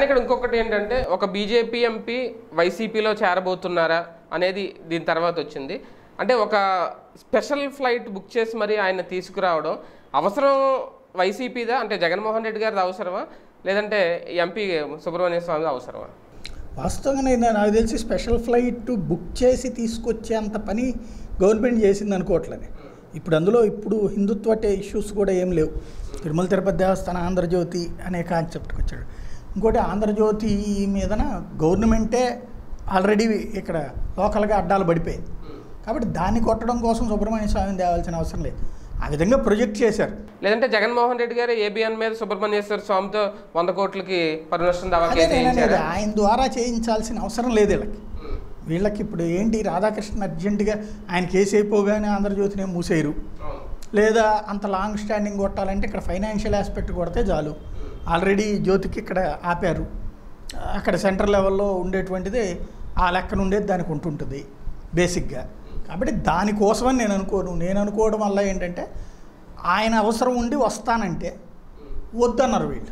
ఇక్కడ ఇంకొకటి ఏంటంటే ఒక బీజేపీ ఎంపీ వైసీపీలో చేరబోతున్నారా అనేది దీని తర్వాత వచ్చింది అంటే ఒక స్పెషల్ ఫ్లైట్ బుక్ చేసి మరి ఆయన తీసుకురావడం అవసరం వైసీపీదా అంటే జగన్మోహన్ రెడ్డి గారిది అవసరమా లేదంటే ఎంపీ సుబ్రహ్మణ్య స్వామి అవసరమా వాస్తవంగా నేను నాకు తెలిసి స్పెషల్ ఫ్లైట్ బుక్ చేసి తీసుకొచ్చేంత పని గవర్నమెంట్ చేసింది అనుకోవట్లేదు ఇప్పుడు అందులో ఇప్పుడు హిందుత్వ ఇష్యూస్ కూడా ఏం లేవు తిరుమల తిరుపతి దేవస్థానం ఆంధ్రజ్యోతి అనే కాన్సెప్ట్కి వచ్చాడు ఇంకోటి ఆంధ్రజ్యోతి మీదన గవర్నమెంటే ఆల్రెడీ ఇక్కడ లోకల్గా అడ్డాలు పడిపోయాయి కాబట్టి దాన్ని కొట్టడం కోసం సుబ్రహ్మణ్య స్వామిని తేవాల్సిన అవసరం లేదు ఆ విధంగా ప్రొజెక్ట్ చేశారు లేదంటే జగన్మోహన్ రెడ్డి గారు ఏబిఎన్ మీద సుబ్రహ్మణ్యేశ్వర స్వామితో వంద కోట్లకి పర్మిషన్ దావా అదే కేసు నేను అనేది వేయించారా ఆయన ద్వారా చేయించాల్సిన అవసరం లేదు వీళ్ళకి వీళ్ళకి ఇప్పుడు ఏంటి రాధాకృష్ణ అర్జెంటుగా ఆయన కేసు అయిపోగానే ఆంధ్రజ్యోతిని ఏం మూసేయరు లేదా అంత లాంగ్ స్టాండింగ్ కొట్టాలంటే ఇక్కడ ఫైనాన్షియల్ ఆస్పెక్ట్ కొడితే చాలు ఆల్రెడీ జ్యోతికి ఇక్కడ ఆపారు అక్కడ సెంట్రల్ లెవెల్లో ఉండేటువంటిది ఆ లెక్కన ఉండేది దానికి ఉంటుంటుంది బేసిక్గా కాబట్టి దానికోసమని నేను అనుకోను నేను అనుకోవడం వల్ల ఏంటంటే ఆయన అవసరం ఉండి వస్తానంటే వద్దన్నారు వీళ్ళు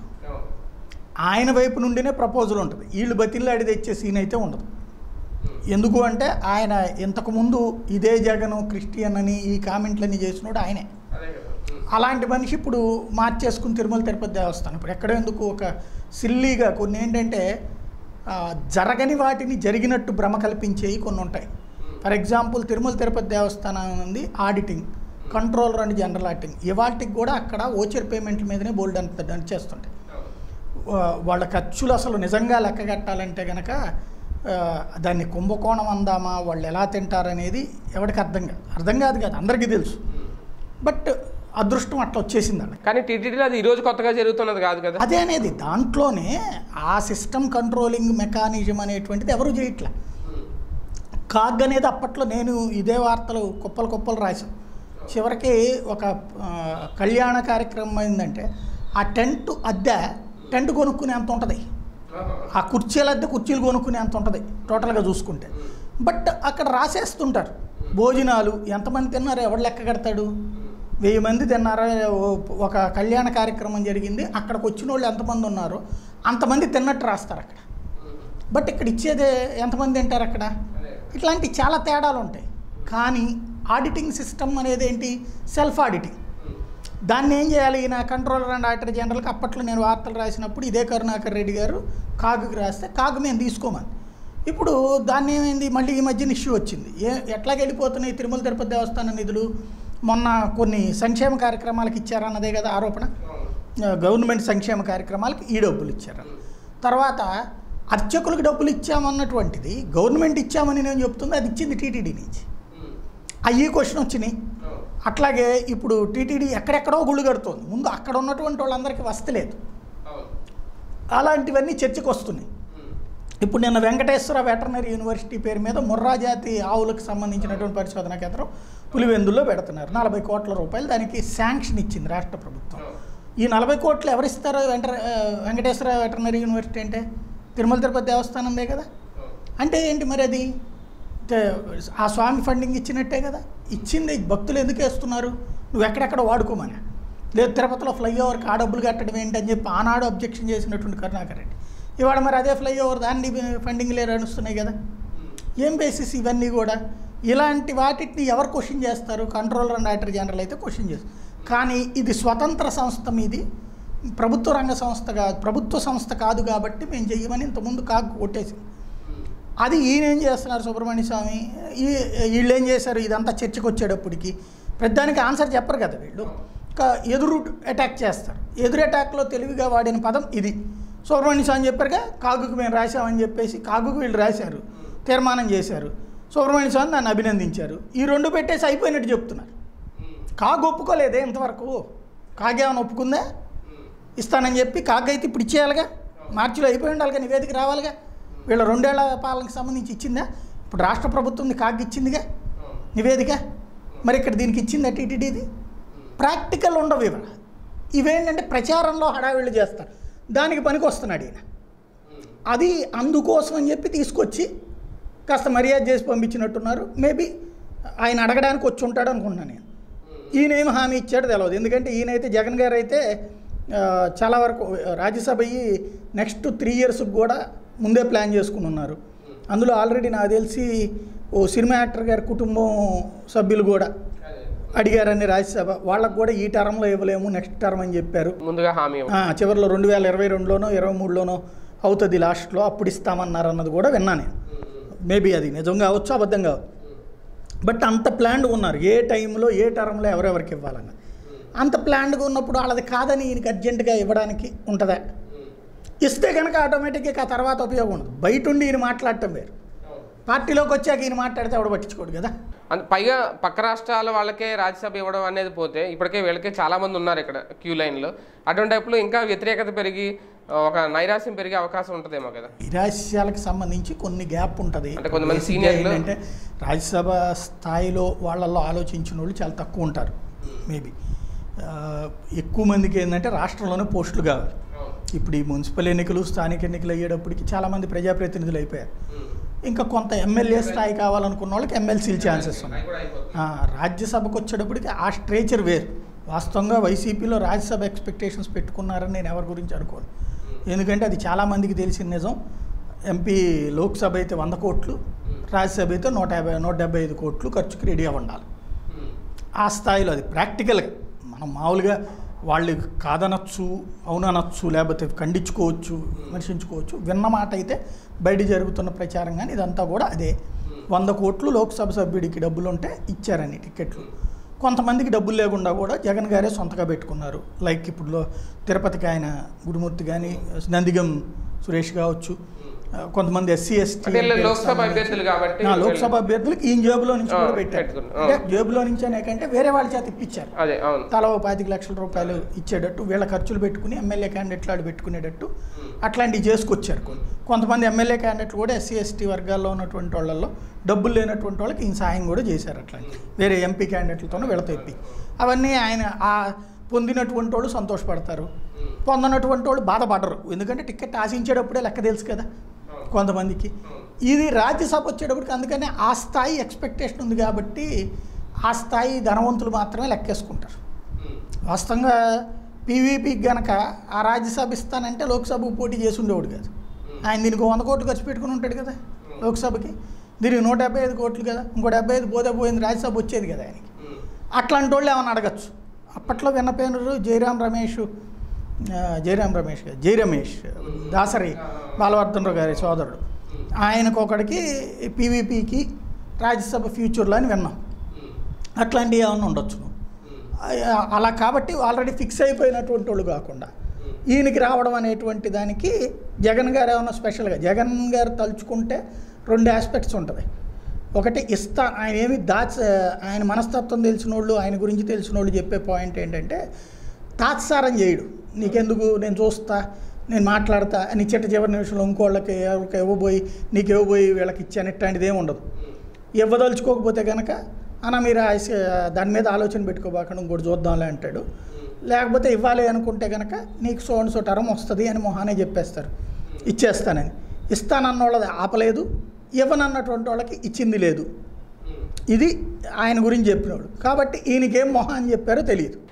ఆయన వైపు నుండినే ప్రపోజల్ ఉంటుంది వీళ్ళు బతిల్లాడి తెచ్చే సీన్ అయితే ఉండదు ఎందుకు అంటే ఆయన ఇంతకుముందు ఇదే జగను క్రిస్టియన్ అని ఈ కామెంట్లన్నీ చేసినోడు ఆయనే అలాంటి మనిషి ఇప్పుడు మార్చేసుకుని తిరుమల తిరుపతి దేవస్థానం ఇప్పుడు ఎక్కడ ఎందుకు ఒక సిల్లీగా కొన్ని ఏంటంటే ఆ, జరగని వాటిని జరిగినట్టు భ్రమ కల్పించేవి కొన్ని ఉంటాయి ఫర్ ఎగ్జాంపుల్ తిరుమల తిరుపతి దేవస్థానం ఉంది auditing controller and general auditing ఇవాటికి కూడా అక్కడ ఓచర్ పేమెంట్ల మీదనే బోల్డ్ అంత అంత చేస్తుంటాయి వా- వాళ్ళ ఖర్చులు అసలు నిజంగా లెక్క కట్టాలంటే కనుక ఆ, దాన్ని కుంభకోణం అందామా వాళ్ళు ఎలా తింటారనేది ఎవరికి అర్థం కాదు అర్థం కాదు కాదు అందరికీ తెలుసు బట్ అదృష్టం అట్లా వచ్చేసింది వాళ్ళకి కానీ టీటీడీలో అది ఈ రోజు కొత్తగా జరుగుతున్నది కాదు కదా అదే అనేది దాంట్లోనే ఆ సిస్టమ్ కంట్రోలింగ్ మెకానిజం అనేటువంటిది ఎవరు చేయట్లే కాగ్ అనేది అప్పట్లో నేను ఇదే వార్తలు కుప్పలు కుప్పలు రాశాం చివరికి ఒక ఆ, కళ్యాణ కార్యక్రమం అయిందంటే ఆ టెంట్ అద్దె టెంట్ కొనుక్కునే అంత ఉంటుంది ఆ కుర్చీల అద్దె కుర్చీలు కొనుక్కునే అంత ఉంటుంది టోటల్గా చూసుకుంటే బట్ అక్కడ రాసేస్తుంటారు భోజనాలు ఎంతమంది తిన్నారు ఎవడు లెక్క కడతాడు వెయ్యి మంది తిన్నారా ఓ- ఒక కళ్యాణ కార్యక్రమం జరిగింది అక్కడికి వచ్చిన వాళ్ళు ఎంతమంది ఉన్నారో అంతమంది తిన్నట్టు రాస్తారు అక్కడ బట్ ఇక్కడ ఇచ్చేదే ఎంతమంది తింటారు అక్కడ ఇట్లాంటి చాలా తేడాలు ఉంటాయి కానీ ఆడిటింగ్ సిస్టమ్ అనేది ఏంటి సెల్ఫ్ ఆడిటింగ్ దాన్ని ఏం చేయాలి ఈయన కంట్రోలర్ అండ్ ఆడిటర్ జనరల్కి అప్పట్లో నేను వార్తలు రాసినప్పుడు ఇదే కరుణాకర్ రెడ్డి గారు కాగుకి రాస్తే కాగు మేము తీసుకోమని ఇప్పుడు దాన్ని ఏమైంది మళ్ళీ ఈ మధ్యన ఇష్యూ వచ్చింది ఏ ఎట్లాగ వెళ్ళిపోతున్నాయి తిరుమల తిరుపతి దేవస్థానం నిధులు మొన్న కొన్ని సంక్షేమ కార్యక్రమాలకు ఇచ్చారన్నదే కదా ఆరోపణ గవర్నమెంట్ సంక్షేమ కార్యక్రమాలకు ఈ డబ్బులు ఇచ్చారు తర్వాత అర్చకులకు డబ్బులు ఇచ్చామన్నటువంటిది గవర్నమెంట్ ఇచ్చామని నేను చెప్తుంది అది ఇచ్చింది టీటీడీ నుంచి అయ్యి క్వశ్చన్ వచ్చినాయి అట్లాగే ఇప్పుడు టీటీడీ ఎక్కడెక్కడో గుళ్ళు కడుతోంది ముందు అక్కడ ఉన్నటువంటి వాళ్ళందరికీ వస్తలేదు అలాంటివన్నీ చర్చకు వస్తున్నాయి ఇప్పుడు నిన్న వెంకటేశ్వర వెటర్నరీ యూనివర్సిటీ పేరు మీద ముర్రా జాతి ఆవులకు సంబంధించినటువంటి పరిశోధనా కేంద్రం పులివెందుల్లో పెడుతున్నారు నలభై కోట్ల రూపాయలు దానికి శాంక్షన్ ఇచ్చింది రాష్ట్ర ప్రభుత్వం ఈ నలభై కోట్లు ఎవరిస్తారో వెంట ఆ, వెంకటేశ్వర వెటర్నరీ యూనివర్సిటీ అంటే తిరుమల తిరుపతి దేవస్థానందే కదా అంటే ఏంటి మరి అది తే- ఆ స్వామి ఫండింగ్ ఇచ్చినట్టే కదా ఇచ్చింది భక్తులు ఎందుకు వేస్తున్నారు నువ్వు ఎక్కడెక్కడ వాడుకోమని లేదు తిరుపతిలో ఫ్లైఓవర్కి ఆ డబ్బులు కట్టడం ఏంటి అని చెప్పి ఆనాడు అబ్జెక్షన్ చేసినటువంటి కరుణాకర్ రెడ్డి ఇవాళ మరి అదే ఫ్లైఓవర్ దాన్ని ఫండింగ్ లేరు నడుస్తున్నాయి కదా ఏం బేసిస్ ఇవన్నీ కూడా ఇలాంటి వాటిని ఎవరు క్వశ్చన్ చేస్తారు కంట్రోలర్ అండ్ ఆడిటర్ జనరల్ అయితే క్వశ్చన్ చేస్తారు కానీ ఇది స్వతంత్ర సంస్థ మీది ప్రభుత్వ రంగ సంస్థ కాదు ప్రభుత్వ సంస్థ కాదు కాబట్టి మేము చెయ్యమని ఇంతకుముందు కాకు కొట్టేసింది అది ఈయన ఏం చేస్తున్నారు సుబ్రహ్మణ్య స్వామి ఈ వీళ్ళు ఏం చేశారు ఇదంతా చర్చకు వచ్చేటప్పటికి పెద్దానికి ఆన్సర్ చెప్పరు కదా వీళ్ళు ఇంకా ఎదురు అటాక్ చేస్తారు ఎదురు అటాక్లో తెలివిగా వాడిన పదం ఇది సుబ్రహ్మణ్య స్వామి చెప్పారుగా కాగుకు మేము రాశామని చెప్పేసి కాగుకు వీళ్ళు రాశారు తీర్మానం చేశారు సుబ్రహ్మణ్య స్వామి దాన్ని అభినందించారు ఈ రెండు పెట్టేసి అయిపోయినట్టు చెప్తున్నారు కాగు ఒప్పుకోలేదే ఇంతవరకు కాగేమని ఒప్పుకుందా ఇస్తానని చెప్పి కాగ్ అయితే ఇప్పుడు ఇచ్చేయాలిగా మార్చిలో అయిపోయి ఉండాలిగా నివేదిక రావాలిగా వీళ్ళ రెండేళ్ల పాలనకు సంబంధించి ఇచ్చిందా ఇప్పుడు రాష్ట్ర ప్రభుత్వం కాగ్ ఇచ్చిందిగా నివేదిక మరి ఇక్కడ దీనికి ఇచ్చిందా టీటీడీది ప్రాక్టికల్ ఉండవు ఇవాళ ఇవేంటంటే ప్రచారంలో హడావిళ్ళు చేస్తారు దానికి పనికి వస్తున్నాడు ఈయన అది అందుకోసం అని చెప్పి తీసుకొచ్చి కాస్త మర్యాద చేసి పంపించినట్టున్నారు మేబీ ఆయన అడగడానికి వచ్చి ఉంటాడు అనుకుంటున్నాను నేను ఈయన ఏం హామీ ఇచ్చాడో తెలియదు ఎందుకంటే ఈయనైతే జగన్ గారు అయితే ఆ, చాలా వరకు రాజ్యసభ నెక్స్ట్ త్రీ ఇయర్స్కి కూడా ముందే ప్లాన్ చేసుకుని ఉన్నారు అందులో ఆల్రెడీ నాకు తెలిసి ఓ సినిమా యాక్టర్ గారి కుటుంబం సభ్యులు కూడా అడిగారని రాజ్యసభ వాళ్ళకు కూడా ఈ టర్మ్లో ఇవ్వలేము నెక్స్ట్ టర్మ్ అని చెప్పారు ముందుగా హామీ ఇవ్వండి. ఆ, చివరిలో రెండు వేల ఇరవై రెండులోనో ఇరవై మూడులోనో అవుతుంది లాస్ట్లో అప్పుడు ఇస్తామన్నారు అన్నది కూడా విన్నా నేను మేబీ అది నిజం కావచ్చు అబద్ధం కావచ్చు బట్ అంత ప్లాన్డ్ ఉన్నారు ఏ టైంలో ఏ టర్మ్లో ఎవరెవరికి ఇవ్వాలని అంత ప్లాన్డ్గా ఉన్నప్పుడు వాళ్ళది కాదని ఈయనకి అర్జెంటుగా ఇవ్వడానికి ఉంటుందా ఇస్తే కనుక ఆటోమేటిక్గా ఆ తర్వాత ఉపయోగం ఉండదు బయట ఉండి ఈయన మాట్లాడటం వేరు పార్టీలోకి వచ్చాక ఈయన మాట్లాడితే ఎవడు పట్టించుకోడు కదా అంత- పైగా పక్క రాష్ట్రాల వాళ్ళకే రాజ్యసభ ఇవ్వడం అనేది పోతే ఇప్పటికే వీళ్ళకే చాలా మంది ఉన్నారు ఇక్కడ క్యూ లైన్లో అటువంటిప్పుడు ఇంకా వ్యతిరేకత పెరిగి ఆ, ఒక నైరాశ్యం పెరిగే అవకాశం ఉంటుందేమో కదా నిరాశ్యాలకు సంబంధించి కొన్ని గ్యాప్ ఉంటుంది అంటే కొంతమంది Basically seniorలు- ఏంటంటే రాజ్యసభ స్థాయిలో వాళ్ళల్లో ఆలోచించిన వాళ్ళు చాలా తక్కువ ఉంటారు మేబీ ఎక్కువ మందికి ఏంటంటే రాష్ట్రంలోనే పోస్టులు కావాలి ఇప్పుడు ఈ మున్సిపల్ ఎన్నికలు స్థానిక ఎన్నికలు అయ్యేటప్పటికి చాలామంది ప్రజాప్రతినిధులు అయిపోయారు ఇంకా కొంత ఎమ్మెల్యే స్థాయి కావాలనుకున్న వాళ్ళకి ఎమ్మెల్సీలు ఛాన్సెస్ ఉన్నాయి ఆ, రాజ్యసభకు వచ్చేటప్పటికి ఆ స్ట్రేచర్ వేరు వాస్తవంగా వైసీపీలో రాజ్యసభ ఎక్స్పెక్టేషన్స్ పెట్టుకున్నారని నేను ఎవరి గురించి అనుకోను ఎందుకంటే అది చాలామందికి తెలిసిన నిజం ఎంపీ లోక్సభ అయితే వంద కోట్లు రాజ్యసభ అయితే నూట యాభై నూట డెబ్బై ఐదు కోట్లు ఖర్చుకి రెడీ అవ్వ ఉండాలి ఆ స్థాయిలో అది ప్రాక్టికల్గా మనం మామూలుగా వాళ్ళు కాదనొచ్చు అవుననొచ్చు లేకపోతే ఖండించుకోవచ్చు విమర్శించుకోవచ్చు విన్న మాట అయితే బయట జరుగుతున్న ప్రచారం కానీ ఇదంతా కూడా అదే వంద కోట్లు లోక్సభ సభ్యుడికి డబ్బులు ఉంటే ఇచ్చారని టికెట్లు కొంతమందికి డబ్బులు లేకుండా కూడా జగన్ గారే సొంతగా పెట్టుకున్నారు లైక్ ఇప్పుడు లో- తిరుపతికి ఆయన గురుమూర్తి కానీ నందిగం సురేష్ కావచ్చు ఆ, కొంతమంది ఎస్సీ ఎస్టీ అంటే వీళ్ళు లోక్సభ అభ్యర్థులు కాబట్టి ఆ, లోక్సభ అభ్యర్థులకు ఈయన జేబులో నుంచి ఆ, కూడా పెట్టారు పెట్టుకున్నారు. అంటే జేబులో నుంచి అనే కంటే వేరే వాళ్ళ చేత ఇప్పించారు అదే అవును తల ఓ పాతిక లక్షల రూపాయలు ఇచ్చేటట్టు వీళ్ళ ఖర్చులు పెట్టుకుని ఎమ్మెల్యే క్యాండిడేట్లు ఆడు పెట్టుకునేటట్టు అట్లాంటివి చేసుకొచ్చారు కొన్ని కొంతమంది ఎమ్మెల్యే క్యాండిడేట్లు కూడా ఎస్సీ ఎస్టీ వర్గాల్లో ఉన్నటువంటి వాళ్ళల్లో డబ్బులు లేనటువంటి వాళ్ళకి ఈయన సాయం కూడా చేశారు అట్లాంటి వేరే ఎంపీ క్యాండిడేట్లతోనూ వీళ్ళతో ఇప్పి అవన్నీ ఆయన ఆ పొందినటువంటి వాళ్ళు సంతోషపడతారు పొందనటువంటి వాళ్ళు బాధపడరు ఎందుకంటే టికెట్ ఆశించేటప్పుడే లెక్క తెలుసు కదా కొంతమందికి ఇది రాజ్యసభ వచ్చేటప్పటికి అందుకనే ఆ స్థాయి ఎక్స్పెక్టేషన్ ఉంది కాబట్టి ఆ స్థాయి ధనవంతులు మాత్రమే లెక్కేసుకుంటారు వాస్తవంగా పీవీపీకి గనక ఆ రాజ్యసభ ఇస్తానంటే లోక్సభకు పోటీ చేసి ఉండేవాడు కాదు ఆయన దీనికి వంద కోట్లు ఖర్చు పెట్టుకుని ఉంటాడు కదా లోక్సభకి దీనికి నూట డెబ్బై ఐదు కోట్లు కదా ఇంకో డెబ్బై ఐదు పోతే పోయింది రాజ్యసభ వచ్చేది కదా ఆయనకి అట్లాంటి వాళ్ళు ఏమన్నా అడగచ్చు అప్పట్లో విన్న పేరు జయరాం రమేష్ ఆ, జయరాం రమేష్ గారు జై రమేష్ దాసరి బాలవర్ధనరావు గారి సోదరుడు ఆయనకు ఒకడికి పీవీపీకి రాజ్యసభ ఫ్యూచర్లో అని విన్నాం అట్లాంటివి ఏమన్నా ఉండొచ్చు ఆ- అలా కాబట్టి ఆల్రెడీ ఫిక్స్ అయిపోయినటువంటి వాళ్ళు కాకుండా ఈయనకి రావడం అనేటువంటి దానికి జగన్ గారు ఏమన్నా స్పెషల్గా జగన్ గారు తలుచుకుంటే రెండు ఆస్పెక్ట్స్ ఉంటుంది ఒకటి ఇస్తా ఆయన ఏమి దాచ ఆయన మనస్తత్వం తెలిసిన వాళ్ళు ఆయన గురించి తెలిసిన వాళ్ళు చెప్పే పాయింట్ ఏంటంటే తాత్సారం చేయడు నీకెందుకు నేను చూస్తా నేను మాట్లాడతా అని చిట్ట చివరి నిమిషంలో ఇంకోళ్ళకి ఎవరికి ఇవ్వబోయి నీకు ఇవ్వబోయి వీళ్ళకి ఇచ్చాను ఇట్లాంటిది ఏమి ఉండదు ఇవ్వదలుచుకోకపోతే కనుక అన్న మీరు ఆ స- దాని మీద ఆలోచన పెట్టుకోబాకుండా ఇంకోటి చూద్దాంలే అంటాడు లేకపోతే ఇవ్వాలి అనుకుంటే కనుక నీకు సో అండ్ సో టర్మ్ వస్తుంది అని మొహానే చెప్పేస్తారు ఇచ్చేస్తానని ఇస్తానన్న వాళ్ళది ఆపలేదు ఇవ్వనన్నటువంటి వాళ్ళకి ఇచ్చింది లేదు ఇది ఆయన గురించి చెప్పినవాడు కాబట్టి ఈయనకేం మొహం అని చెప్పారో తెలియదు